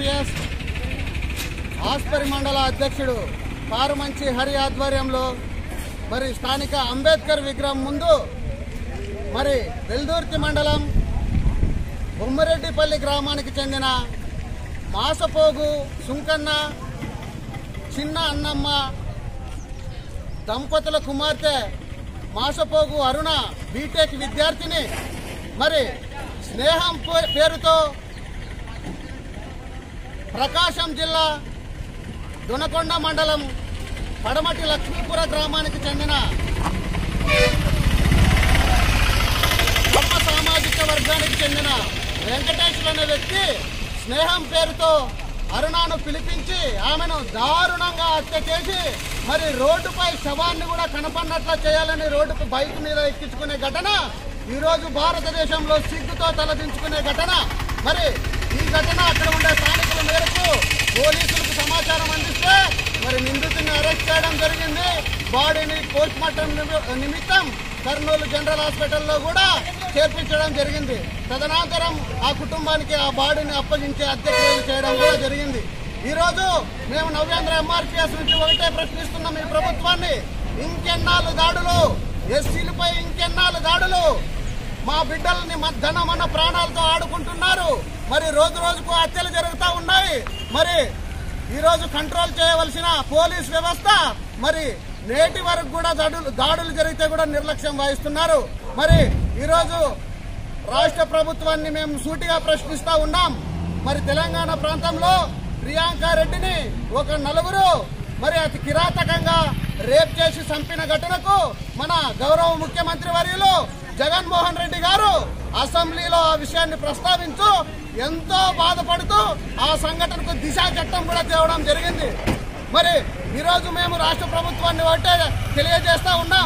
ఎంఆర్పిఎస్ ఆస్పరి మండల అధ్యక్షుడు పారుమంచి హరి ఆధ్వర్యంలో మరి స్థానిక అంబేద్కర్ విగ్రహం ముందు మరి వెల్దుర్తి మండలం బొమ్మరెడ్డిపల్లి గ్రామానికి చెందిన మాసపోగు సుంకన్న చిన్న అన్నమ్మ దంపతుల కుమార్తె మాసపోగు అరుణ బీటెక్ విద్యార్థిని మరి స్నేహం పే- పేరుతో ప్రకాశం జిల్లా దునకొండ మండలం పడమటి లక్ష్మీపుర గ్రామానికి చెందిన గొప్ప సామాజిక వర్గానికి చెందిన వెంకటేశ్వర అనే వ్యక్తి స్నేహం పేరుతో అరుణాను పిలిపించి ఆమెను దారుణంగా హత్య చేసి మరి రోడ్డుపై శవాన్ని కూడా కనపడినట్ల చేయాలని రోడ్డుపై బైక్ మీద ఎక్కించుకునే ఘటన ఈ రోజు భారతదేశంలో సిగ్గుతో తలదించుకునే ఘటన మరి ఈ ఘటన అక్కడ ఉండే స్థానికుల మేరకు పోలీసులకు సమాచారం అందిస్తే మరి నిందితుడిని అరెస్ట్ చేయడం జరిగింది బాడీని పోస్ట్ మార్టం నిమిత్తం కర్నూలు జనరల్ హాస్పిటల్లో కూడా చేర్పించడం జరిగింది తదనంతరం ఆ కుటుంబానికి ఆ బాడీని అప్పగించే హత్యక్రియలు చేయడం కూడా జరిగింది ఈ రోజు మేము నవ్యాంధ్ర ఎంఆర్పిఎస్ నుంచి ఒకటే ప్రశ్నిస్తున్నాం ఈ ప్రభుత్వాన్ని ఇంకెన్నాళ్ళు దాడులు ఎస్సీలపై ఇంకెన్నాళ్ళు దాడులు మా బిడ్డల్ని మన ధనం మన ప్రాణాలతో ఆడుకుంటున్నారు మరి రోజు రోజుకు హత్యలు జరుగుతూ ఉన్నాయి మరి ఈ రోజు కంట్రోల్ చేయవలసిన పోలీస్ వ్యవస్థ మరి నేటి వరకు కూడా దాడులు దాడులు జరిగితే కూడా నిర్లక్ష్యం వహిస్తున్నారు మరి ఈరోజు రాష్ట్ర ప్రభుత్వాన్ని మేము సూటిగా ప్రశ్నిస్తా ఉన్నాం మరి తెలంగాణ ప్రాంతంలో ప్రియాంక రెడ్డిని ఒక నలుగురు మరి అతి కిరాతకంగా రేప్ చేసి చంపిన ఘటనకు మన గౌరవ ముఖ్యమంత్రి వర్యులు జగన్మోహన్ రెడ్డి గారు అసెంబ్లీలో ఆ విషయాన్ని ప్రస్తావించు ఎంతో బాధపడుతూ ఆ సంఘటనకు దిశ చట్టం కూడా తేవడం జరిగింది మరి ఈరోజు మేము రాష్ట్ర ప్రభుత్వాన్ని ఒకటే తెలియజేస్తా ఉన్నాం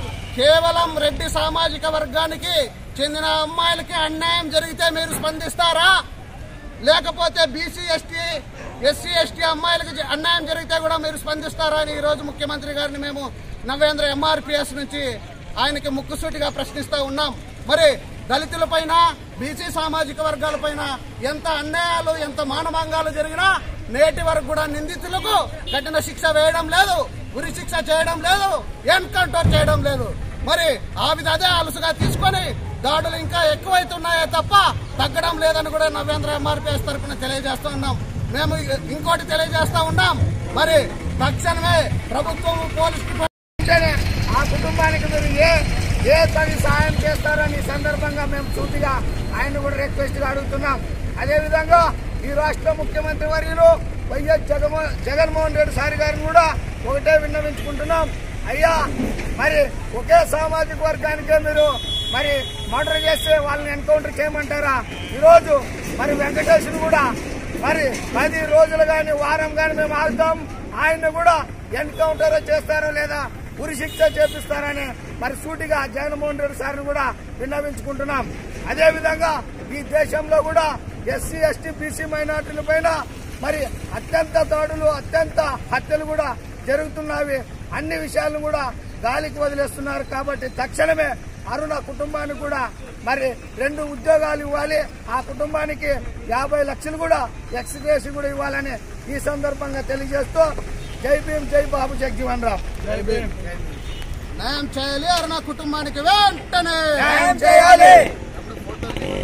కేవలం రెడ్డి సామాజిక వర్గానికి చెందిన అమ్మాయిలకి అన్యాయం జరిగితే మీరు స్పందిస్తారా లేకపోతే బీసీ ఎస్టీ ఎస్సీ ఎస్టీ అమ్మాయిలకు జ- అన్యాయం జరిగితే కూడా మీరు స్పందిస్తారా అని ఈరోజు ముఖ్యమంత్రి గారిని మేము నవేంద్ర ఎంఆర్పిఎస్ నుంచి ఆయనకి ముక్కుసూటిగా ప్రశ్నిస్తా ఉన్నాం మరి దళితులపైన బీసీ సామాజిక వర్గాలపైన ఎంత అన్యాయాలు ఎంత మానభంగాలు జరిగినా నేటి వరకు కూడా నిందితులకు కఠిన శిక్ష వేయడం లేదు ఉరి శిక్ష చేయడం లేదు ఎన్కౌంటర్ చేయడం లేదు మరి ఆ విధ అదే అలుసుగా తీసుకొని దాడులు ఇంకా ఎక్కువైతున్నాయే తప్ప తగ్గడం లేదని కూడా నవేంద్ర ఎంఆర్పిఎస్ తరఫున తెలియజేస్తా ఉన్నాం మేము ఇంకోటి తెలియజేస్తా ఉన్నాం మరి తక్షణమే ప్రభుత్వం పోలీసు ఉంటేనే ఆ కుటుంబానికి మీరు ఏ ఏ పని సహాయం చేస్తారని ఈ సందర్భంగా మేము సూటిగా ఆయన కూడా రిక్వెస్ట్ గా అడుగుతున్నాం అదేవిధంగా ఈ రాష్ట్ర ముఖ్యమంత్రి వర్యులు వైఎస్ జగన్మో జగన్మోహన్ రెడ్డి సార్ గారిని కూడా ఒకటే విన్నవించుకుంటున్నాం అయ్యా మరి ఒకే సామాజిక వర్గానికే మీరు మరి మర్డర్ చేస్తే వాళ్ళని ఎన్కౌంటర్ చేయమంటారా ఈరోజు మరి వెంకటేశ్వరు కూడా మరి పది రోజులు గాని వారం గాని మేము ఆగుతాం ఆయన కూడా ఎన్కౌంటర్ చేస్తారో లేదా ఉరి శిక్ష చేపిస్తారని మరి సూటిగా జగన్మోహన్ రెడ్డి సార్ని కూడా విన్నవించుకుంటున్నాం అదే విధంగా ఈ దేశంలో కూడా ఎస్సీ ఎస్టీ బీసీ మైనార్టీల పైన మరి అత్యంత దాడులు అత్యంత హత్యలు కూడా జరుగుతున్నవి అన్ని విషయాలను కూడా గాలికి వదిలేస్తున్నారు కాబట్టి తక్షణమే అరుణ కుటుంబానికి కూడా మరి రెండు ఉద్యోగాలు ఇవ్వాలి ఆ కుటుంబానికి యాభై లక్షలు కూడా ఎక్స్గ్రేస్ కూడా ఇవ్వాలని ఈ సందర్భంగా తెలియజేస్తూ జై భీమ్ జై బాబు జగ్జీవన్ రామ్ న్యాయం చేయాలి అరుణ కుటుంబానికి వెంటనే న్యాయం చేయాలి